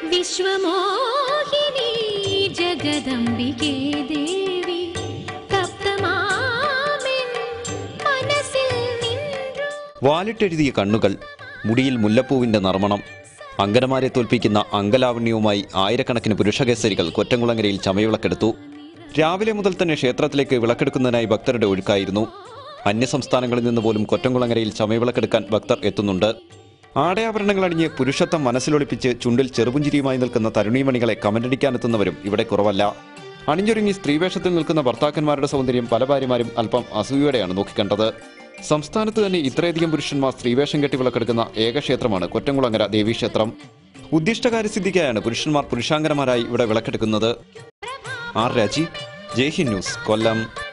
വിശ്വമോഹിനി ജഗദംബികേ ദേവി തപ്തമാമിൻ മനസ്സിൽ നിന്നു വാലിട്ടെഴുതിയ കണ്ണുകൾ മുടിയിൽ മുല്ലപ്പൂവിന്റെ നർമ്മണം അങ്കനമാരെ തോൽപ്പിക്കുന്ന അങ്കലാവണ്യവുമായി ആയിരക്കണക്കിന് പുരുഷകേസരികൾ കൊറ്റംകുളങ്ങരയിൽ ചമയവിളക്കെടുത്തു രാവിലെ മുതൽ തന്നെ ക്ഷേത്രത്തിലേക്ക് വിളക്കെടുക്കുന്നതിനായി ഭക്തരുടെ ഒഴുക്കായിരുന്നു അന്യസംസ്ഥാനങ്ങളിൽ നിന്ന് പോലും കൊറ്റംകുളങ്ങരയിൽ ചമയവിളക്കെടുക്കാൻ ഭക്തർ എത്തുന്നുണ്ട് ആടയാഭരണങ്ങൾ അണിഞ്ഞ് പുരുഷത്വം മനസ്സിലൊളിപ്പിച്ച് ചുണ്ടിൽ ചെറുപുഞ്ചിരിയുമായി നിൽക്കുന്ന തരുണീമണികളെ കമന്റടിക്കാനെത്തുന്നവരും ഇവിടെ കുറവല്ല അണിഞ്ഞൊരുങ്ങി സ്ത്രീവേഷത്തിൽ നിൽക്കുന്ന ഭർത്താക്കന്മാരുടെ സൗന്ദര്യം പല ഭാര്യമാരും അല്പം അസൂയയോടെയാണ് നോക്കിക്കണ്ടത് സംസ്ഥാനത്ത് തന്നെ ഇത്രയധികം പുരുഷന്മാർ സ്ത്രീവേഷം കെട്ടി വിളക്കെടുക്കുന്ന ഏക ക്ഷേത്രമാണ് കൊറ്റംകുളങ്ങര ദേവീക്ഷേത്രം ഉദ്ദിഷ്ടകാര്യസിദ്ധിക്കായാണ് പുരുഷന്മാർ പുരുഷാങ്കരമാരായി ഇവിടെ വിളക്കെടുക്കുന്നത് ആർ രാജി ജയ്ഹിന്ദ് ന്യൂസ് കൊല്ലം